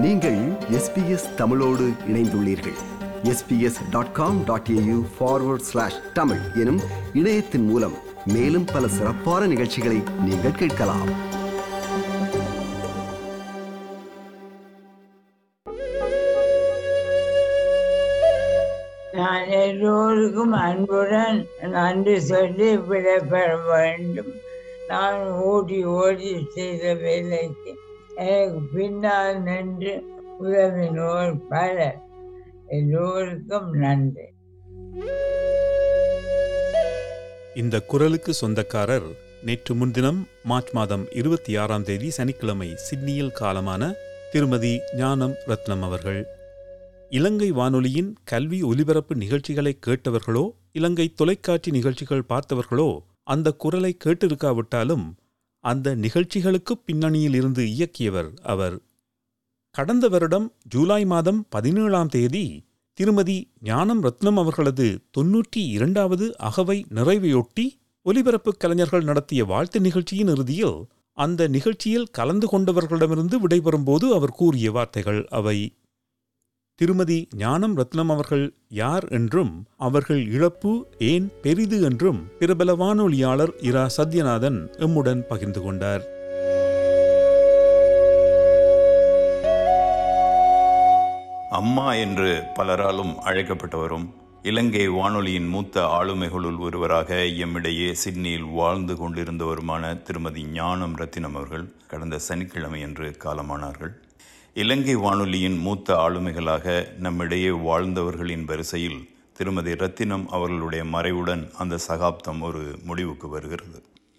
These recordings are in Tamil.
நீங்கள் எஸ்பிஎஸ் தமிழோடு இணைந்துள்ளீர்கள் SBS dot com dot AU forward slash Tamil எனும் இணையத்தின் மூலம் மேலும் பல சிறப்பான நிகழ்ச்சிகளை நீங்கள் கேட்கலாம் நான் எல்லோருக்கும் அன்புடன் நன்றி சொல்லி விடைபெற வேண்டும் நான் ஓடி ஓடி செய்த வேலைக்கு எனக்கு பின்னால் நின்று உதவினோர் பலர் எல்லோருக்கும் நன்றி இந்த குரலுக்கு சொந்தக்காரர் நேற்று முன்தினம் மார்ச் மாதம் இருபத்தி ஆறாம் தேதி சனிக்கிழமை சிட்னியில் காலமான திருமதி ஞானம் ரத்னம் அவர்கள் இலங்கை வானொலியின் கல்வி ஒலிபரப்பு நிகழ்ச்சிகளை கேட்டவர்களோ இலங்கை தொலைக்காட்சி நிகழ்ச்சிகள் பார்த்தவர்களோ அந்த குரலை கேட்டிருக்காவிட்டாலும் அந்த நிகழ்ச்சிகளுக்கு பின்னணியில் இருந்து இயக்கியவர் அவர் கடந்த வருடம் ஜூலை மாதம் பதினேழாம் தேதி திருமதி ஞானம் ரத்னம் அவர்களது தொன்னூற்றி இரண்டாவது அகவை நிறைவையொட்டி ஒலிபரப்பு கலைஞர்கள் நடத்திய வாழ்த்து நிகழ்ச்சியின் இறுதியில் அந்த நிகழ்ச்சியில் கலந்து கொண்டவர்களிடமிருந்து விடைபெறும்போது அவர் கூறிய வார்த்தைகள் அவை திருமதி ஞானம் ரத்னம் அவர்கள் யார் என்றும் அவர்கள் இழப்பு ஏன் பெரிது என்றும் பிரபல வானொலியாளர் இரா சத்யநாதன் எம்முடன் பகிர்ந்து கொண்டார் அம்மா என்று பலராலும் அழைக்கப்பட்டவரும் இலங்கை வானொலியின் மூத்த ஆளுமைகளுள் ஒருவராக எம்மிடையே சிட்னியில் வாழ்ந்து கொண்டிருந்தவருமான திருமதி ஞானம் ரத்தினம் அவர்கள் கடந்த சனிக்கிழமையன்று காலமானார்கள் இலங்கை வானொலியின் மூத்த ஆளுமைகளாக நம்மிடையே வாழ்ந்தவர்களின் வரிசையில் திருமதி ரத்தினம் அவர்களுடைய மறைவுடன் அந்த சகாப்தம் ஒரு முடிவுக்கு வருகிறது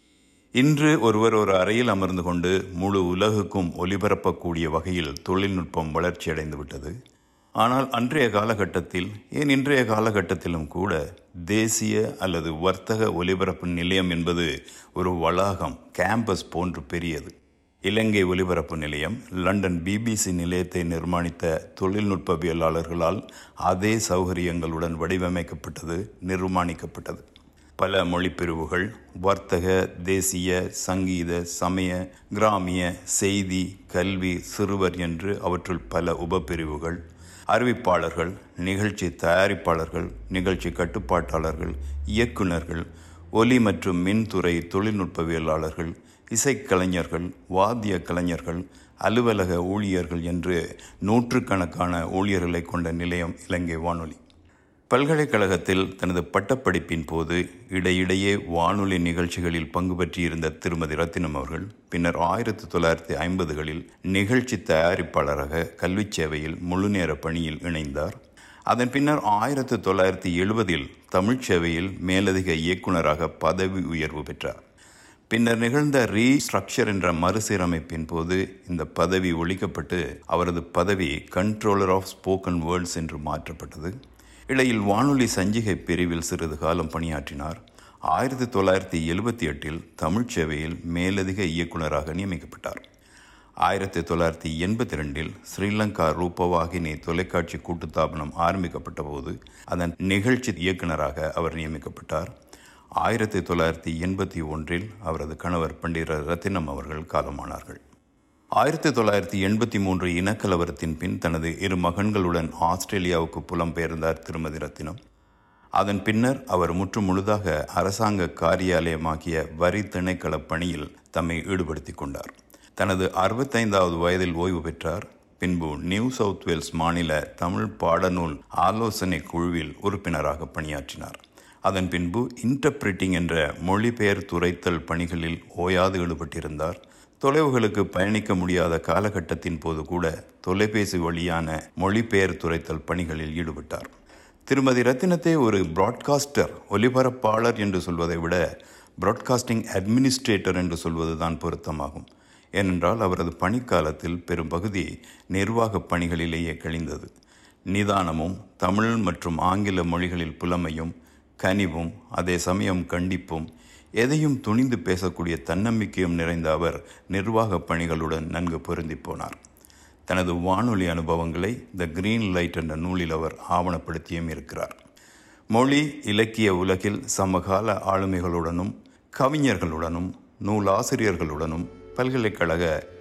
இன்று ஒருவர் ஒரு அறையில் அமர்ந்து கொண்டு முழு உலகுக்கும் ஒலிபரப்பக்கூடிய வகையில் தொழில்நுட்பம் வளர்ச்சியடைந்து விட்டது ஆனால் அன்றைய காலகட்டத்தில் ஏன் இன்றைய காலகட்டத்திலும் கூட தேசிய அல்லது வர்த்தக ஒலிபரப்பு நிலையம் என்பது ஒரு வளாகம் கேம்பஸ் போன்று பெரியது இலங்கை ஒலிபரப்பு நிலையம் லண்டன் பிபிசி நிலையத்தை நிர்மாணித்த தொழில்நுட்பவியலாளர்களால் அதே சௌகரியங்களுடன் வடிவமைக்கப்பட்டது நிர்மாணிக்கப்பட்டது பல மொழிப்பிரிவுகள் வர்த்தக தேசிய சங்கீத சமய கிராமிய செய்தி கல்வி சிறுவர் என்று அவற்றுள் பல உபப்பிரிவுகள் அறிவிப்பாளர்கள் நிகழ்ச்சி தயாரிப்பாளர்கள் நிகழ்ச்சி கட்டுப்பாட்டாளர்கள் இயக்குநர்கள் ஒலி மற்றும் மின்துறை தொழில்நுட்பவியலாளர்கள் இசைக்கலைஞர்கள் வாத்திய கலைஞர்கள் அலுவலக ஊழியர்கள் என்று நூற்றுக்கணக்கான ஊழியர்களை கொண்ட நிலையம் இலங்கை வானொலி பல்கலைக்கழகத்தில் தனது பட்டப்படிப்பின் போது இடையிடையே வானொலி நிகழ்ச்சிகளில் பங்கு பற்றியிருந்த திருமதி ரத்தினம் அவர்கள் பின்னர் ஆயிரத்தி தொள்ளாயிரத்தி ஐம்பதுகளில் நிகழ்ச்சி தயாரிப்பாளராக கல்விச் சேவையில் முழுநேர பணியில் இணைந்தார் அதன் பின்னர் ஆயிரத்தி தொள்ளாயிரத்தி எழுபதில் தமிழ்ச் சேவையில் மேலதிக இயக்குநராக பதவி உயர்வு பெற்றார் பின்னர் நிகழ்ந்த ரீஸ்ட்ரக்சர் என்ற மறுசீரமைப்பின் போது இந்த பதவி ஒழிக்கப்பட்டு அவரது பதவி கண்ட்ரோலர் ஆஃப் ஸ்போக்கன் வேர்ட்ஸ் என்று மாற்றப்பட்டது இடையில் வானொலி சஞ்சிகை பிரிவில் சிறிது காலம் பணியாற்றினார் ஆயிரத்தி தொள்ளாயிரத்தி எழுபத்தி எட்டில் தமிழ்ச் சேவையில் மேலதிக இயக்குநராக நியமிக்கப்பட்டார் ஆயிரத்தி தொள்ளாயிரத்தி எண்பத்தி ரெண்டில் ஸ்ரீலங்கா ரூபவாகினி தொலைக்காட்சி கூட்டுத்தாபனம் ஆரம்பிக்கப்பட்ட போது அதன் நிகழ்ச்சி இயக்குநராக அவர் நியமிக்கப்பட்டார் ஆயிரத்தி தொள்ளாயிரத்தி எண்பத்தி ஒன்றில் அவரது கணவர் பண்டித ரத்தினம் அவர்கள் காலமானார்கள் ஆயிரத்தி தொள்ளாயிரத்தி எண்பத்தி மூன்று இனக்கலவரத்தின் பின் தனது இரு மகன்களுடன் ஆஸ்திரேலியாவுக்கு புலம்பெயர்ந்தார் திருமதி ரத்தினம் அதன் பின்னர் அவர் முற்று முழுதாக அரசாங்க காரியாலயமாகிய வரி திணைக்கள பணியில் தம்மை ஈடுபடுத்திக் கொண்டார் தனது அறுபத்தைந்தாவது வயதில் ஓய்வு பெற்றார் பின்பு நியூ சவுத் வேல்ஸ் மாநில தமிழ் பாடநூல் ஆலோசனை குழுவில் உறுப்பினராக பணியாற்றினார் அதன் பின்பு இன்டர்பிரிட்டிங் என்ற மொழிபெயர் துரைத்தல் பணிகளில் ஓயாது ஈடுபட்டிருந்தார் தொலைவுகளுக்கு பயணிக்க முடியாத காலகட்டத்தின் போது கூட தொலைபேசி வழியான மொழிபெயர் துரைத்தல் பணிகளில் ஈடுபட்டார் திருமதி ரத்தினத்தை ஒரு பிராட்காஸ்டர் ஒலிபரப்பாளர் என்று சொல்வதை விட பிராட்காஸ்டிங் அட்மினிஸ்ட்ரேட்டர் என்று சொல்வதுதான் பொருத்தமாகும் ஏனென்றால் அவரது பணிக்காலத்தில் பெரும் பகுதி நிர்வாக பணிகளிலேயே கழிந்தது நிதானமும் தமிழ் மற்றும் ஆங்கில மொழிகளில் புலமையும் கனிவும் அதே சமயம் கண்டிப்பும் எதையும் துணிந்து பேசக்கூடிய தன்னம்பிக்கையும் நிறைந்த அவர் நிர்வாக பணிகளுடன் நன்கு பொருந்தி போனார் தனது வானொலி அனுபவங்களை த கிரீன் லைட் என்ற நூலில் அவர் ஆவணப்படுத்தியும் இருக்கிறார் மொழி இலக்கிய உலகில் சமகால ஆளுமைகளுடனும் கவிஞர்களுடனும் நூலாசிரியர்களுடனும் பல்கலைக்கழக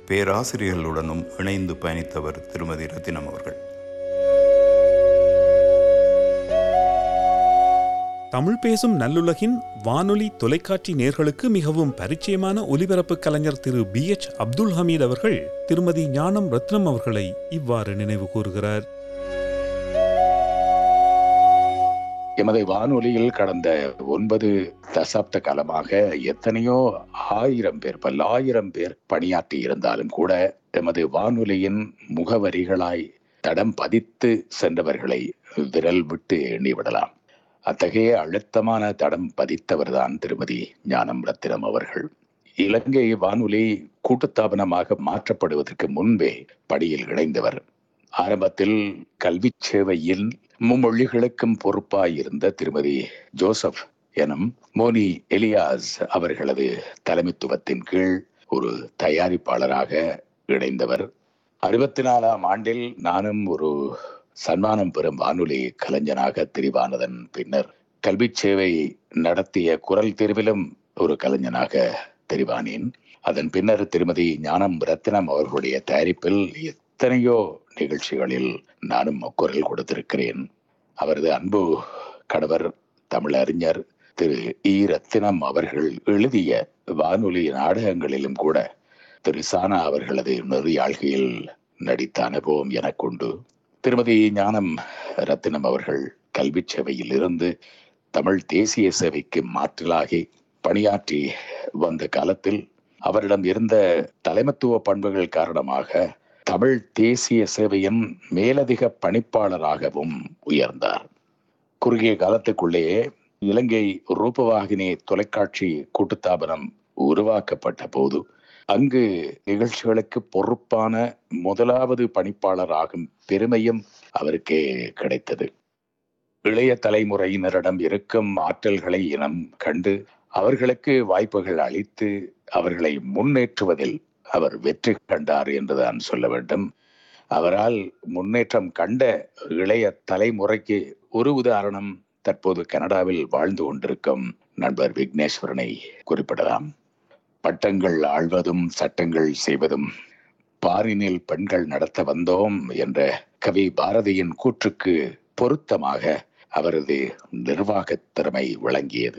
பேராசிரியர்களுடனும் இணைந்து பயணித்தவர் திருமதி ரத்தினம் அவர்கள் தமிழ் பேசும் நல்லுலகின் வானொலி தொலைக்காட்சி நேர்களுக்கு மிகவும் பரிச்சயமான ஒலிபரப்பு கலைஞர் திரு பி எச் அப்துல் ஹமீத் அவர்கள் திருமதி ஞானம் ரத்னம் அவர்களை இவ்வாறு நினைவு கூறுகிறார் எமது வானொலியில் கடந்த ஒன்பது தசாப்த காலமாக எத்தனையோ ஆயிரம் பேர் பல்லாயிரம் பேர் பணியாற்றி இருந்தாலும் கூட எமது வானொலியின் முகவரிகளாய் தடம் பதித்து சென்றவர்களை விரல் விட்டு எண்ணிவிடலாம் அத்தகைய அழுத்தமான தடம் பதித்தவர்தான் திருமதி ஞானம் ரத்தினம் அவர்கள் இலங்கை வானொலி கூட்டுத்தாபனமாக மாற்றப்படுவதற்கு முன்பே படியில் இணைந்தவர் ஆரம்பத்தில் கல்வி சேவையில் மும்மொழிகளுக்கும் பொறுப்பாய் இருந்த திருமதி ஜோசப் எனும் மோனி எலியாஸ் அவர்களது தலைமைத்துவத்தின் கீழ் ஒரு தயாரிப்பாளராக இணைந்தவர் அறுபத்தி நாலாம் ஆண்டில் நானும் ஒரு சன்மானம் பெறும் வானொலி கலைஞனாக தெரிவானதன் பின்னர் கல்வி சேவை நடத்திய குரல் தேர்விலும் ஒரு கலைஞனாக தெரிவானேன் அதன் பின்னர் திருமதி ஞானம் ரத்தினம் அவர்களுடைய தயாரிப்பில் எத்தனையோ நிகழ்ச்சிகளில் நானும் குரல் கொடுத்திருக்கிறேன் அவரது அன்பு கணவர் தமிழறிஞர் திரு இ ரத்தினம் அவர்கள் எழுதிய வானொலி நாடகங்களிலும் கூட திரு சானா அவர்களது நெறியாழ்கையில் நடித்த அனுபவம் எனக்குண்டு திருமதி ஞானம் ரத்தினம் அவர்கள் கல்வி சேவையில் இருந்து தமிழ் தேசிய சேவைக்கு மாற்றலாகி பணியாற்றி வந்த காலத்தில் அவரிடம் இருந்த தலைமத்துவ பண்புகள் காரணமாக தமிழ் தேசிய சேவையின் மேலதிக பணிப்பாளராகவும் உயர்ந்தார் குறுகிய காலத்துக்குள்ளேயே இலங்கை ரூபவாகினி தொலைக்காட்சி கூட்டுத்தாபனம் உருவாக்கப்பட்ட போது அங்கு நிகழ்ச்சிகளுக்கு பொறுப்பான முதலாவது பணிப்பாளராகும் பெருமையும் அவருக்கே கிடைத்தது இளைய தலைமுறையினரிடம் இருக்கும் ஆற்றல்களை இனம் கண்டு அவர்களுக்கு வாய்ப்புகள் அளித்து அவர்களை முன்னேற்றுவதில் அவர் வெற்றி கண்டார் என்றுதான் சொல்ல வேண்டும் அவரால் முன்னேற்றம் கண்ட இளைய தலைமுறைக்கு ஒரு உதாரணம் தற்போது கனடாவில் வாழ்ந்து கொண்டிருக்கும் நண்பர் விக்னேஸ்வரனை குறிப்பிடலாம் பட்டங்கள் ஆழ்வதும் சட்டங்கள் செய்வதும் பாரினில் பெண்கள் நடத்த வந்தோம் என்ற கவி பாரதியின் கூற்றுக்கு பொருத்தமாக அவரது நிர்வாக திறமை விளங்கியது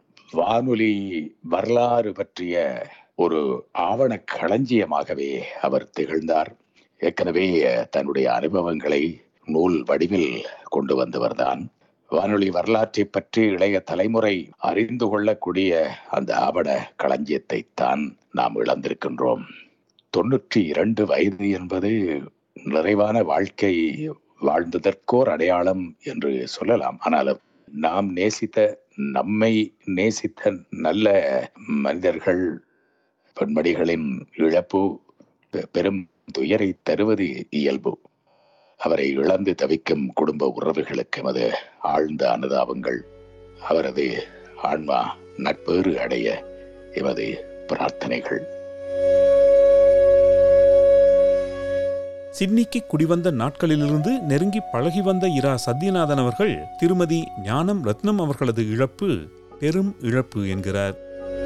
வானொலி வரலாறு பற்றிய ஒரு ஆவண களஞ்சியமாகவே அவர் திகழ்ந்தார் ஏற்கனவே தன்னுடைய அனுபவங்களை நூல் வடிவில் கொண்டு வந்தவர்தான் வானொலி வரலாற்றை பற்றி இளைய தலைமுறை அறிந்து கொள்ளக்கூடிய அந்த ஆவண களஞ்சியத்தை தான் நாம் இழந்திருக்கின்றோம் தொண்ணூற்றி இரண்டு வயது என்பது நிறைவான வாழ்க்கை வாழ்ந்ததற்கோர் அடையாளம் என்று சொல்லலாம் ஆனாலும் நாம் நேசித்த நம்மை நேசித்த நல்ல மனிதர்கள் பெண்மணிகளின் இழப்பு பெரும் துயரை தருவது இயல்பு அவரை இழந்து தவிக்கும் குடும்ப உறவுகளுக்கு எமது ஆழ்ந்த அனுதாபங்கள் அவரது ஆன்மா நட்பேறு அடைய எமது பிரார்த்தனைகள் சிட்னிக்கு குடிவந்த நாட்களிலிருந்து நெருங்கி பழகி வந்த இரா சத்யநாதன் அவர்கள் திருமதி ஞானம் ரத்னம் அவர்களது இழப்பு பெரும் இழப்பு என்கிறார்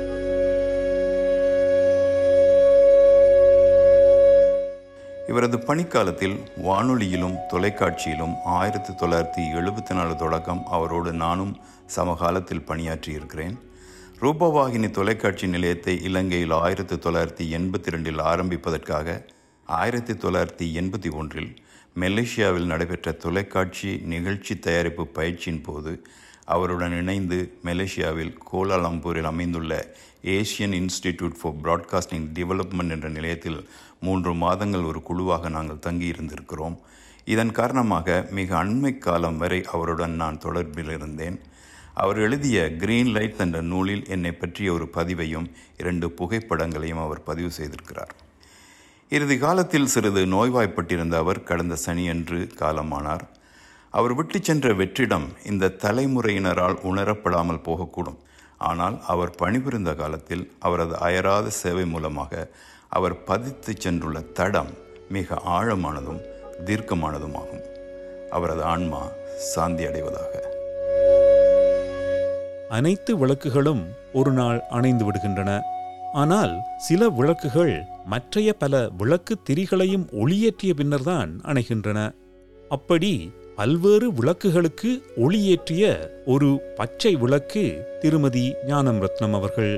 இவரது பணிக்காலத்தில் வானொலியிலும் தொலைக்காட்சியிலும் ஆயிரத்தி தொள்ளாயிரத்தி எழுபத்தி நாலு தொடக்கம் அவரோடு நானும் சமகாலத்தில் பணியாற்றியிருக்கிறேன் ரூபவாகினி தொலைக்காட்சி நிலையத்தை இலங்கையில் ஆயிரத்தி தொள்ளாயிரத்தி எண்பத்தி ரெண்டில் ஆரம்பிப்பதற்காக ஆயிரத்தி தொள்ளாயிரத்தி எண்பத்தி ஒன்றில் மலேசியாவில் நடைபெற்ற தொலைக்காட்சி நிகழ்ச்சி தயாரிப்பு பயிற்சியின் போது அவருடன் இணைந்து மலேசியாவில் கோலாலம்பூரில் அமைந்துள்ள Asian institute for broadcasting development என்ற நிலையத்தில் மூன்று மாதங்கள் ஒரு குழுவாக நாங்கள் தங்கியிருந்திருக்கிறோம் இதன் காரணமாக மிக அண்மை காலம் வரை அவருடன் நான் தொடர்பில் இருந்தேன் அவர் எழுதிய கிரீன் லைட் என்ற நூலில் என்னை பற்றிய ஒரு பதிவையும் இரண்டு புகைப்படங்களையும் அவர் பதிவு செய்திருக்கிறார் இறுதி காலத்தில் சிறிது நோய்வாய்ப்பட்டிருந்த அவர் கடந்த சனியன்று காலமானார் அவர் விட்டு சென்ற வெற்றிடம் இந்த தலைமுறையினரால் உணரப்படாமல் போகக்கூடும் ஆனால் அவர் பணிபுரிந்த காலத்தில் அவரது அயராத சேவை மூலமாக அவர் பதித்து சென்றுள்ள தடம் மிக ஆழமானதும் தீர்க்கமானதுமாகும் அவரது ஆன்மா சாந்தி அடைவதாக அனைத்து விளக்குகளும் ஒரு நாள் அணைந்து விடுகின்றன ஆனால் சில விளக்குகள் மற்றைய பல விளக்கு திரிகளையும் ஒளியேற்றிய பின்னர்தான் அணைகின்றன அப்படி பல்வேறு விளக்குகளுக்கு ஒளியேற்றிய ஒரு பச்சை விளக்கு திருமதி ஞானம் ரத்னம் அவர்கள்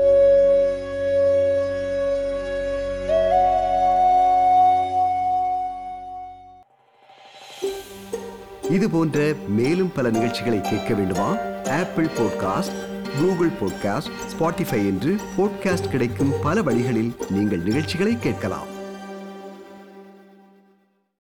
இது போன்ற மேலும் பல நிகழ்ச்சிகளை கேட்க வேண்டுமா Apple podcast Google podcast Spotify என்று பாட்காஸ்ட் கிடைக்கும் பல வழிகளில் நீங்கள் நிகழ்ச்சிகளை கேட்கலாம்